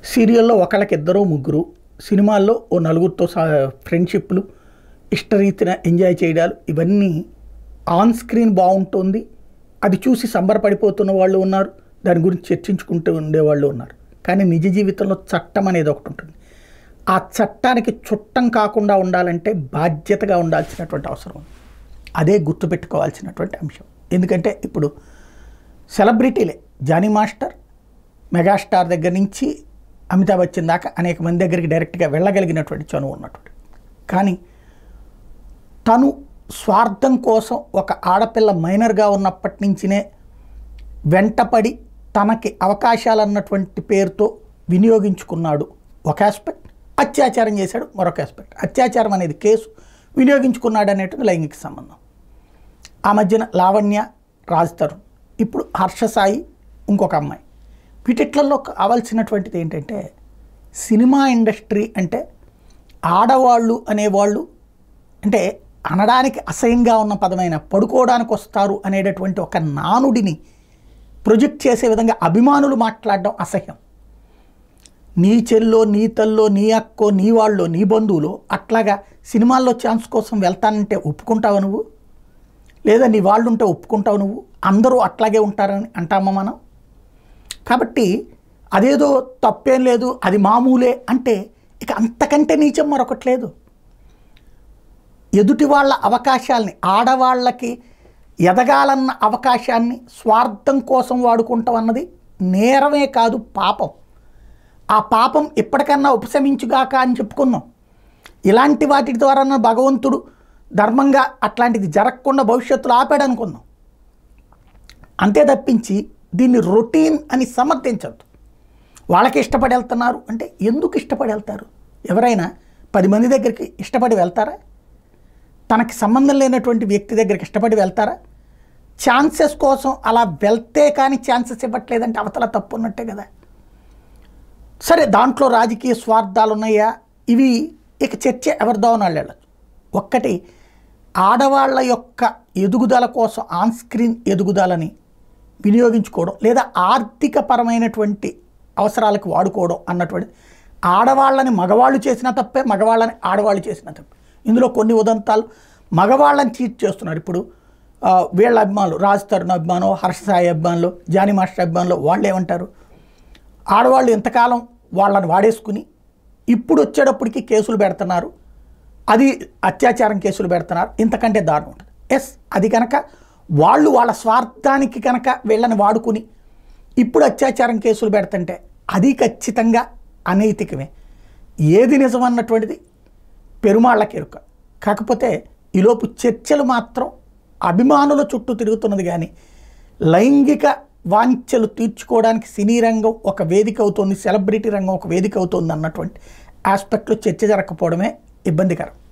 సీరియల్లో ఒకళ్ళకి ఇద్దరు ముగ్గురు సినిమాల్లో ఓ నలుగురితో సా ఫ్రెండ్షిప్లు ఇష్టరీతిన ఎంజాయ్ చేయడాలు ఇవన్నీ ఆన్ స్క్రీన్ బాగుంటుంది అది చూసి సంబరపడిపోతున్న వాళ్ళు ఉన్నారు దాని గురించి చర్చించుకుంటూ ఉండేవాళ్ళు ఉన్నారు కానీ నిజ జీవితంలో చట్టం అనేది ఒకటి ఉంటుంది ఆ చట్టానికి చుట్టం కాకుండా ఉండాలంటే బాధ్యతగా ఉండాల్సినటువంటి అవసరం ఉంది అదే గుర్తుపెట్టుకోవాల్సినటువంటి అంశం ఎందుకంటే ఇప్పుడు సెలబ్రిటీలే జానీ మాస్టర్ మెగాస్టార్ దగ్గర నుంచి అమితాబ్ బచ్చన్ దాకా అనేక మంది దగ్గరికి డైరెక్ట్గా వెళ్ళగలిగినటువంటి చనువు ఉన్నటువంటి కానీ తను స్వార్థం కోసం ఒక ఆడపిల్ల మైనర్గా ఉన్నప్పటి నుంచినే వెంటపడి తనకి అవకాశాలు అన్నటువంటి పేరుతో వినియోగించుకున్నాడు ఒక ఆస్పెక్ట్ అత్యాచారం చేశాడు మరొక ఆస్పెక్ట్ అత్యాచారం అనేది కేసు వినియోగించుకున్నాడు అనేటువంటి లైంగిక సంబంధం ఆ మధ్యన లావణ్య రాజ్ తరుణ్ ఇప్పుడు హర్ష సాయి ఇంకొక అమ్మాయి వీటిట్లలో కావాల్సినటువంటిది ఏంటంటే సినిమా ఇండస్ట్రీ అంటే ఆడవాళ్ళు అనేవాళ్ళు అంటే అనడానికి అసహ్యంగా ఉన్న పదమైన పడుకోవడానికి వస్తారు అనేటటువంటి ఒక నానుడిని ప్రొజెక్ట్ చేసే విధంగా అభిమానులు మాట్లాడడం అసహ్యం నీ చెల్లో నీ తల్లో నీ అక్కో నీ వాళ్ళో నీ బంధువులో అట్లాగా సినిమాల్లో ఛాన్స్ కోసం వెళ్తానంటే ఒప్పుకుంటావు నువ్వు లేదా నీ వాళ్ళు ఉంటే ఒప్పుకుంటావు నువ్వు అందరూ అట్లాగే ఉంటారని అంటామా మనం కాబట్టి అదేదో తప్పేం లేదు అది మామూలే అంటే ఇక అంతకంటే నీచం మరొకటి లేదు ఎదుటి వాళ్ళ అవకాశాల్ని ఆడవాళ్ళకి ఎదగాలన్న అవకాశాన్ని స్వార్థం కోసం వాడుకుంటాం అన్నది నేరమే కాదు పాపం ఆ పాపం ఎప్పటికన్నా ఉపశమించుగాక అని చెప్పుకున్నాం ఇలాంటి వాటి ద్వారా భగవంతుడు ధర్మంగా అట్లాంటిది జరగకుండా భవిష్యత్తులో ఆపాడు అనుకుందాం అంతే తప్పించి దీన్ని రొటీన్ అని సమర్థించద్దు వాళ్ళకి ఇష్టపడి వెళ్తున్నారు అంటే ఎందుకు ఇష్టపడి వెళ్తారు ఎవరైనా పది మంది దగ్గరికి ఇష్టపడి వెళ్తారా తనకి సంబంధం లేనటువంటి వ్యక్తి దగ్గరికి ఇష్టపడి వెళ్తారా ఛాన్సెస్ కోసం అలా వెళ్తే కానీ ఛాన్సెస్ ఇవ్వట్లేదంటే అవతల తప్పు ఉన్నట్టే కదా సరే దాంట్లో రాజకీయ స్వార్థాలు ఉన్నాయా ఇవి ఇక చర్చ ఎవరిదో అని వాళ్ళు వెళ్ళచ్చు ఒక్కటి ఆడవాళ్ళ యొక్క ఎదుగుదల కోసం ఆన్ స్క్రీన్ ఎదుగుదలని వినియోగించుకోవడం లేదా ఆర్థిక పరమైనటువంటి అవసరాలకు వాడుకోవడం అన్నటువంటి ఆడవాళ్ళని మగవాళ్ళు చేసిన తప్పే మగవాళ్ళని ఆడవాళ్ళు చేసిన తప్పే ఇందులో కొన్ని ఉదంతాలు మగవాళ్ళని చీట్ చేస్తున్నారు ఇప్పుడు ఆ, వీళ్ళ అభిమానులు రాజ్ తరుణ్ అభిమానం హర్ష సాయి అభిమానులు జానీ మాస్టర్ అభిమానులు వాళ్ళు ఏమంటారు ఆడవాళ్ళు ఎంతకాలం వాళ్ళని వాడేసుకుని ఇప్పుడు వచ్చేటప్పటికి కేసులు పెడుతున్నారు అది అత్యాచారం కేసులు పెడుతున్నారు ఇంతకంటే దారుణం ఉంటుంది ఎస్ అది కనుక వాళ్ళు వాళ్ళ స్వార్థానికి కనుక వీళ్ళని వాడుకుని ఇప్పుడు అత్యాచారం కేసులు పెడుతుంటే అది ఖచ్చితంగా అనైతికమే ఏది నిజమన్నటువంటిది పెరుమాళ్ళకి ఎరుక కాకపోతే ఈలోపు చర్చలు మాత్రం అభిమానుల చుట్టూ తిరుగుతున్నది కానీ లైంగిక వాంఛలు తీర్చుకోవడానికి సినీ రంగం ఒక వేదిక అవుతుంది సెలబ్రిటీ రంగం ఒక వేదిక అవుతుంది అన్నటువంటి ఆస్పెక్ట్లో చర్చ జరగకపోవడమే ఇబ్బందికరం